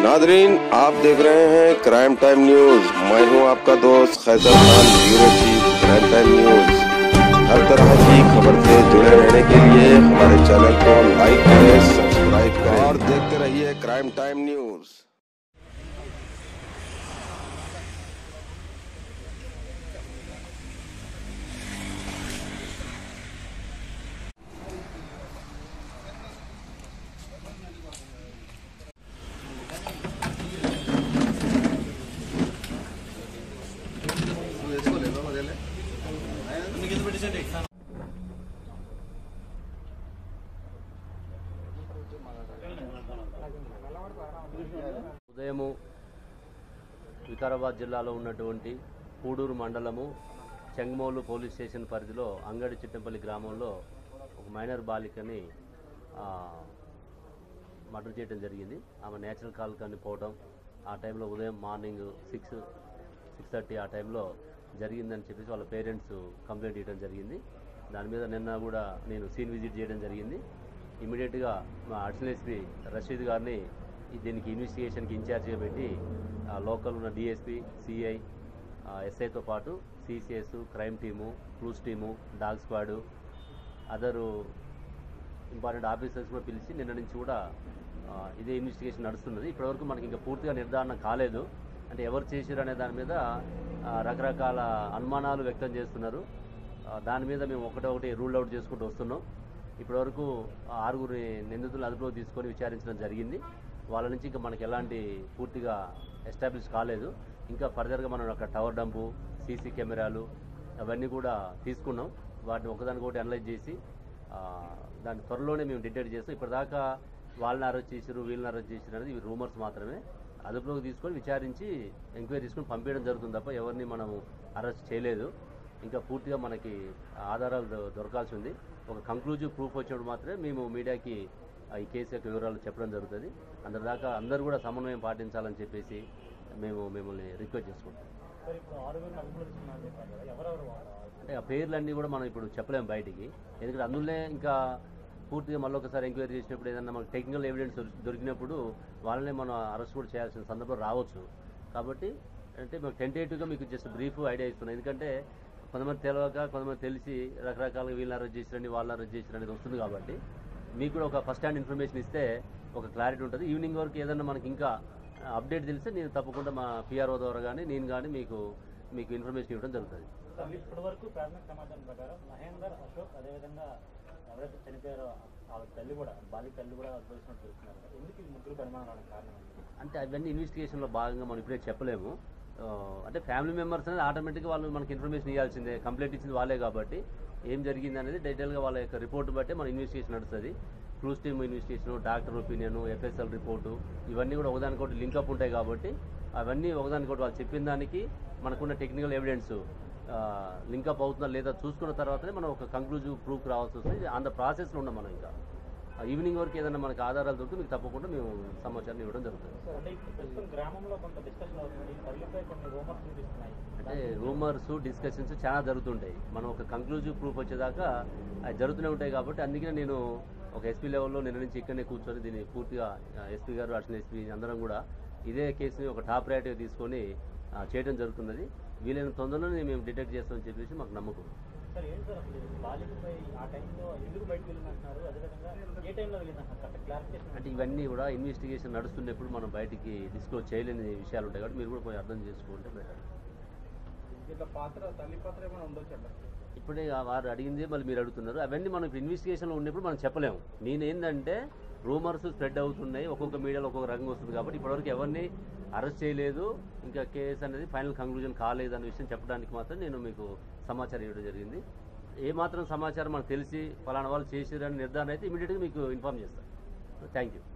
Nadreen आप देख रहे हैं क्राइम टाइम न्यूज मैं हूं आपका दोस्त Qaiser Khan bureau chief crime time news हर तरह की खबर से जुड़े रहने के लिए हमारे चैनल को लाइक करें सब्सक्राइब करें और देखते रहिए क्राइम टाइम न्यूज ఉదయము వికారాబాద్ జిల్లాలో ఉన్నటువంటి పూడూరు మండలము చెంగమోలు పోలీస్ స్టేషన్ పరిధిలో అంగడి చిట్టంపల్లి గ్రామంలో ఒక మైనర్ బాలికని మర్డర్ చేయడం జరిగింది ఆమె నేచురల్ కాల్ కానీ పోవడం ఆ టైంలో ఉదయం మార్నింగ్ సిక్స్ సిక్స్ థర్టీ ఆ టైంలో జరిగిందని చెప్పేసి వాళ్ళ పేరెంట్స్ కంప్లైంట్ ఇవ్వడం జరిగింది దాని మీద నిన్న కూడా నేను సీన్ విజిట్ చేయడం జరిగింది ఇమీడియట్గా మా అడిషనల్ ఎస్పీ రషీద్ గారిని ఈ దీనికి ఇన్వెస్టిగేషన్కి ఇన్ఛార్జిగా పెట్టి ఆ లోకల్ ఉన్న డిఎస్పీ సిఐ ఎస్ఐతో పాటు CCS crime team clues team dog squad other important officers కూడా పిలిచి నిన్న నుంచి కూడా ఆ, ఇదే ఇన్వెస్టిగేషన్ నడుస్తున్నది ఇప్పటివరకు మనకి ఇంకా పూర్తిగా నిర్ధారణ కాలేదు అంటే ఎవరు చేశారు అనే దాని మీద ఆ, రకరకాల అనుమానాలు వ్యక్తం చేస్తున్నారు ఆ, దాని మీద మేము ఒకటి ఒకటి రూల్ అవుట్ చేసుకుంటూ వస్తున్నాం ఇప్పటివరకు ఆ ఆరుగురి నిందితులను అదుపులో తీసుకొని విచారించడం జరిగింది వాళ్ళ నుంచి ఇంకా మనకి ఎలాంటి పూర్తిగా ఎస్టాబ్లిష్ కాలేదు ఇంకా ఫర్దర్గా మనం అక్కడ టవర్ డంపు సీసీ కెమెరాలు అవన్నీ కూడా తీసుకున్నాం వాటిని ఒకదానికొకటి అనలైజ్ చేసి ఆ, దాన్ని త్వరలోనే మేము డిటెక్ట్ చేస్తాం ఇప్పటిదాకా వాళ్ళని అరెస్ట్ చేసారు వీళ్ళని అరెస్ట్ చేసారు అనేది ఇవి రూమర్స్ మాత్రమే అదుపులోకి తీసుకొని విచారించి ఎంక్వైరీ తీసుకొని పంపించడం జరుగుతుంది తప్ప ఎవరిని మనము అరెస్ట్ చేయలేదు ఇంకా పూర్తిగా మనకి ఆధారాలు దొ- దొరకాల్సి ఉంది ఒక కంక్లూజివ్ ప్రూఫ్ వచ్చినప్పుడు మాత్రమే మేము మీడియాకి ఆ ఈ కేసు యొక్క వివరాలు చెప్పడం జరుగుతుంది అందరిదాకా అందరూ కూడా సమన్వయం పాటించాలని చెప్పేసి మేము మిమ్మల్ని రిక్వెస్ట్ చేసుకుంటాం సార్ ఇప్పుడు ఆరుగురు అదుపులో తీసుకున్నారు చెప్పారు కదా ఎవరెవరు వాళ్ళు అంటే ఆ పేర్లన్నీ కూడా మనం ఇప్పుడు చెప్పలేము బయటికి ఎందుకంటే అందులోనే ఇంకా పూర్తిగా మళ్ళీ ఒకసారి ఎంక్వైరీ చేసినప్పుడు ఏదన్నా మనకు టెక్నికల్ ఎవిడెన్స్ దొరికినప్పుడు వాళ్ళనే మనం అరెస్ట్ కూడా చేయాల్సిన సందర్భం రావచ్చు కాబట్టి అంటే మేము టెంటేటివ్గా మీకు జస్ట్ బ్రీఫ్ ఐడియా ఇస్తున్నాం ఎందుకంటే కొంతమంది తెలియక కొంతమంది తెలిసి రకరకాలుగా వీళ్ళని అరెస్ట్ చేసిరండి వాళ్ళని అరెస్ట్ చేసిరండి అనేది వస్తుంది కాబట్టి మీకు కూడా ఒక ఫస్ట్ హ్యాండ్ ఇన్ఫర్మేషన్ ఇస్తే ఒక క్లారిటీ ఉంటుంది ఈవినింగ్ వరకు ఏదన్నా మనకి ఇంకా అప్డేట్ తెలిస్తే నేను తప్పకుండా మా పిఆర్ఓ ద్వారా కానీ నేను కానీ మీకు మీకు ఇన్ఫర్మేషన్ ఇవ్వడం జరుగుతుంది సార్ ఇప్పటి వరకు ప్రాథమిక సమాచారం ప్రకారం మహేందర్ అశోక్ అదేవిధంగా ఎవరైతే చనిపోయారో వాళ్ళ తల్లి కూడా బాలిక తల్లి కూడా అద్భుతం చూస్తున్నారు కదా. ఎందుకు ఈ ముగ్గురు పరిమాణానికి కారణం ఏంటి? అంటే అవన్నీ ఇన్వెస్టిగేషన్లో భాగంగా మనం ఇప్పుడే చెప్పలేము ఆ, అంటే ఫ్యామిలీ మెంబర్స్ అనేది ఆటోమేటిక్గా వాళ్ళు మనకి ఇన్ఫర్మేషన్ ఇవ్వాల్సిందే కంప్లైంట్ ఇచ్చింది వాళ్ళే కాబట్టి ఏం జరిగింది అనేది డీటెయిల్గా వాళ్ళ యొక్క రిపోర్ట్ బట్టే మన ఇన్వెస్టిగేషన్ నడుస్తుంది clues team investigation doctor opinion FSL report ఇవన్నీ కూడా ఒకదానికొకటి లింకప్ ఉంటాయి కాబట్టి అవన్నీ ఒకదానికొకటి వాళ్ళు చెప్పిన దానికి మనకున్న టెక్నికల్ ఎవిడెన్స్ లింకప్ అవుతుందా లేదా చూసుకున్న తర్వాతనే మనం ఒక కంక్లూజివ్ ప్రూఫ్ రావాల్సి వస్తుంది ఆన్ ద ప్రాసెస్లో ఉన్నాం మనం ఇంకా ఈవినింగ్ వరకు ఏదైనా మనకి ఆధారాలు దొరికితే మీకు తప్పకుండా మేము సమాచారం ఇవ్వడం జరుగుతుంది అంటే ఇప్పుడు ప్రస్తుతం గ్రామంలో కొంత డిస్కషన్ అవుతుంది ఈ తల్లిపై కొన్ని రూమర్స్ వినిపిస్తున్నాయి అంటే రూమర్స్ డిస్కషన్స్ చాలా జరుగుతుంటాయి మనం ఒక కంక్లూజివ్ ప్రూఫ్ వచ్చేదాకా అవి జరుగుతూనే ఉంటాయి కాబట్టి అందుకనే నేను ఒక ఎస్పీ లెవెల్లో నిన్న నుంచి ఇక్కడనే కూర్చొని దీన్ని పూర్తిగా ఎస్పీ గారు అడిషనల్ ఎస్పీ అందరం కూడా ఇదే కేసుని ఒక టాప్ రైట్గా తీసుకొని ఆ, చేయడం జరుగుతున్నది వీలైన తొందరలోనే మేము డిటెక్ట్ చేస్తామని చెప్పేసి మాకు నమ్మకం సార్ ఏంటి సార్ అసలు బాలికపై ఆ టైంలో ఎందుకు బయటకు వెళ్ళిందంటున్నారు అదేవిధంగా ఏ టైంలో వెళ్ళిందంటున్నారు కరెక్ట్ క్లారిఫికేషన్ అంటే ఇవన్నీ కూడా ఇన్వెస్టిగేషన్ నడుస్తున్నప్పుడు మనం బయటికి డిస్క్లోజ్ చేయలేని విషయాలు ఉంటాయి కాబట్టి మీరు కూడా కొంచెం అర్థం చేసుకుంటే బెటర్ దీంట్లో పాత్ర తల్లి పాత్ర ఏమైనా ఉండొచ్చు ఇప్పుడే ఆ వారు అడిగిందే మళ్ళీ మీరు అడుగుతున్నారు అవన్నీ మనం ఇప్పుడు ఇన్వెస్టిగేషన్లో ఉన్నప్పుడు మనం చెప్పలేము నేను ఏంటంటే రూమర్స్ స్ప్రెడ్ అవుతున్నాయి ఒక్కొక్క మీడియాలో ఒక్కొక్క రంగం వస్తుంది కాబట్టి ఇప్పటివరకు ఎవరిని అరెస్ట్ చేయలేదు ఇంకా కేసు అనేది ఫైనల్ కంక్లూజన్ కాలేదు అనే విషయం చెప్పడానికి మాత్రం నేను మీకు సమాచారం ఇవ్వడం జరిగింది ఏ మాత్రం సమాచారం మనకు తెలిసి ఫలానా వాళ్ళు చేసారని నిర్ధారణ అయితే ఇమీడియట్గా మీకు ఇన్ఫామ్ చేస్తాను థ్యాంక్ యూ